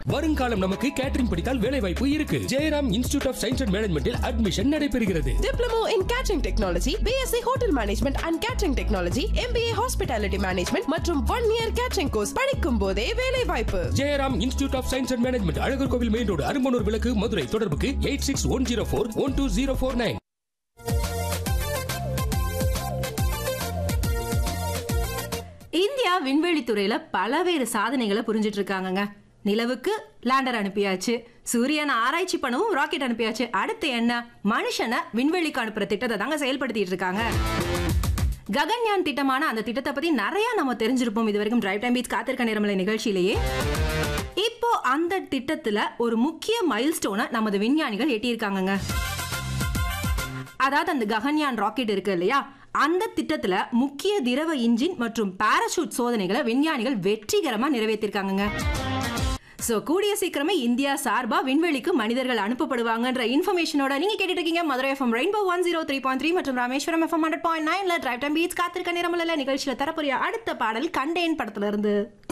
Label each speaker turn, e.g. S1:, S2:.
S1: வருங்காலம் நமக்கு கேட்டரிங் படித்தால் வேலை வாய்ப்பு இருக்கு Jayaram institute of science and மேனேஜ்மெண்டில் அட்மிஷன் நடைபெறுகிறது
S2: Diploma in Catering Technology, BSc Hotel Management and Catering Technology, MBA Hospitality Management மற்றும் ஒன் இயர் கேட்டரிங் கோர்ஸ் படிக்கும் போதே வேலை வாய்ப்பு
S1: Jayaram institute of science and management Alagar Kovil main road Arumbanur விளக்கு மதுரை தொடர்புக்கு eight six one zero four one two zero four nine
S3: India விண்வெளி துறையில பலவேறு சாதனைகளை புரிஞ்சிட்டு இருக்காங்கங்க நிலவுக்கு லேண்டர் அனுப்பியாச்சு சூரியனை ஆராய்ச்சி பண்ணவும் ராக்கெட் அனுப்பியாச்சு அடுத்து என்ன மனுஷனை விண்வெளிக்கு அனுப்புற திட்டத்தை தாங்க செயல்படுத்திட்டு இருக்காங்க ககன்யான் திட்டமான அந்த திட்டத்தை பத்தி நிறைய நம்ம தெரிஞ்சிருப்போம் இது வரைக்கும் டிரைவ் டைம் பீச் காத்திருக்க நேரமலை நிகழ்ச்சியிலேயே இப்போ அந்த திட்டத்துல ஒரு முக்கிய மைல்ஸ்டோனை நமது விஞ்ஞானிகள் எட்டியிருக்காங்கங்க அதாவது அந்த ககன்யான் ராக்கெட் இருக்கு இல்லையா அந்த திட்டத்துல முக்கிய திரவ இன்ஜின் மற்றும் பாராசூட் சோதனைகளை விஞ்ஞானிகள் வெற்றிகரமா நிறைவேற்றிருக்காங்கங்க சோ கூடிய சீக்கிரமே இந்தியா சார்பா விண்வெளிக்கு மனிதர்கள் அனுப்பப்படுவாங்கன்ற இன்ஃபர்மேஷனோட நீங்க கேட்டுட்டு இருக்கீங்க Madurai FM rainbow one zero three point three மற்றும் ராமேஸ்வரம் எஃப்எம் ஹண்ட்ரட் பாயிண்ட் நைன்ல டிரைவ் டைம் பீச் காத்திருக்க நேரமில்ல நிகழ்ச்சியில தரப்போறிய அடுத்த பாடல் கண்டேன் படத்துல இருந்து